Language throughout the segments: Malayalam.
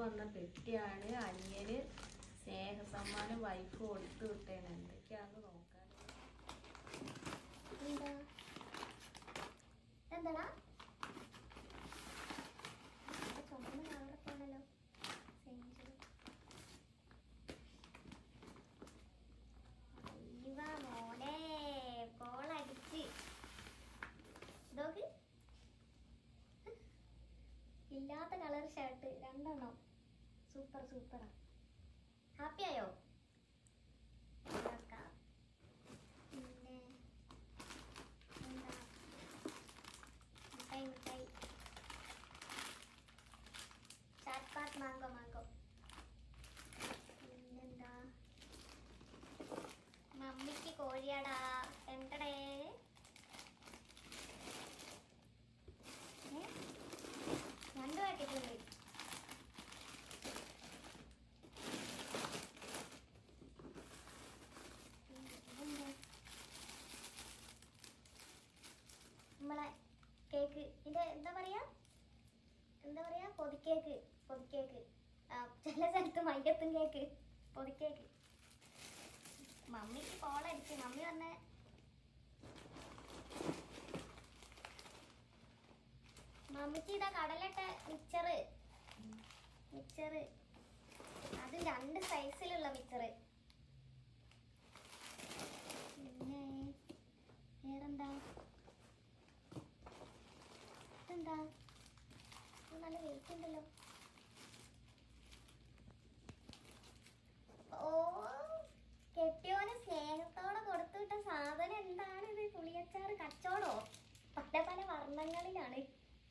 വന്ന പെട്ടിയാണ് അനിയന് സ്നേഹസമ്മാനം വൈഫ് കൊടുത്തു വിട്ടേന് എന്തൊക്കെയാന്ന് നോക്കാൻ എന്താ എന്താടാ ആ ചുമന്ന കളറൊക്കെ ആണല്ലോ സെഞ്ചുറി അയ്യവ മോനെ കോളടിച്ച് ഇതോക്ക് ഇല്ലാത്ത കളർ ഷർട്ട് രണ്ടെണ്ണം സൂപ്പർ സൂപ്പറാ ഹാപ്പി ആയോ ഇതാക്കാം. പിന്നെ എന്താ മിഠായി മിഠായി ചാറ്റ് പാട്ട് മാങ്കോ മാങ്കോ പിന്നെന്താ മമ്മിക്ക് കോഴിയാടാ എന്തടേ ഏ? രണ്ട് പാക്കറ്റുണ്ട് ഇതെന്താ നമ്മളെ കേക്ക് ഇത് എന്താ പറയാ എന്താ പറയാ പൊതിക്കേക്ക് പൊതിക്കേക്ക് ആ, ചില സ്ഥലത്ത് മയ്യത്തും കേക്ക് പൊതിക്കേക്ക് മമ്മിക്ക് കോളടിച്ച് മമ്മി പറഞ്ഞ മമ്മിക്ക് ഇതാ കടലട്ട മിച്ചറ് മിച്ചറ് അത് രണ്ട് സൈസിലുള്ള മിച്ചറ് പിന്നെ വേറെന്താ ഇതെന്താ ഇത് നല്ല വെയിറ്റ് ഉണ്ടല്ലോ ഓ കെട്ടിയോന് സ്നേഹത്തോടെ കൊടുത്തുവിട്ട സാധനം എന്താണ് ഇത് പുളിയച്ചാറ് കച്ചോടോ പല പല വർണ്ണങ്ങളിലാണ്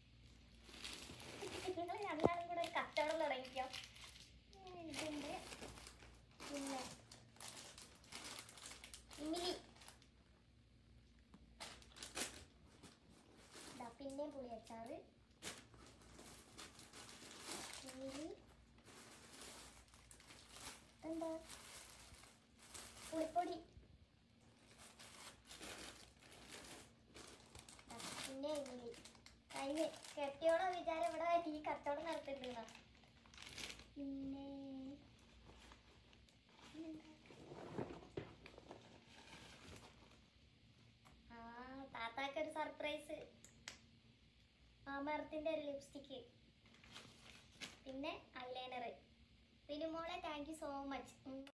നിങ്ങൾ രണ്ടാളും കൂടെ ഒരു കച്ചവടം തുടങ്ങിക്കോ ഉം, ഇതുണ്ട് പിന്നെ ഇമിലി ദാ പിന്നെയും പുളിയച്ചാറ് ഇമിലി എന്താ പുളിപ്പൊടി ദാ പിന്നെ ഇമിലി കഴിഞ്ഞ് കെട്ടിയോടെ വിചാരം ഇവിടെ ഈ കച്ചവടം നടത്തിണ്ടെന്നാ പിന്നെ പിന്നെന്താ? ആ താത്താക്ക് ഒരു സർപ്രൈസ് മാമർത്തിന്റെ ഒരു ലിപ്സ്റ്റിക്ക് പിന്നെ ഐലൈനർ പിന്നെ മോളെ താങ്ക് യു സോ മച്ച്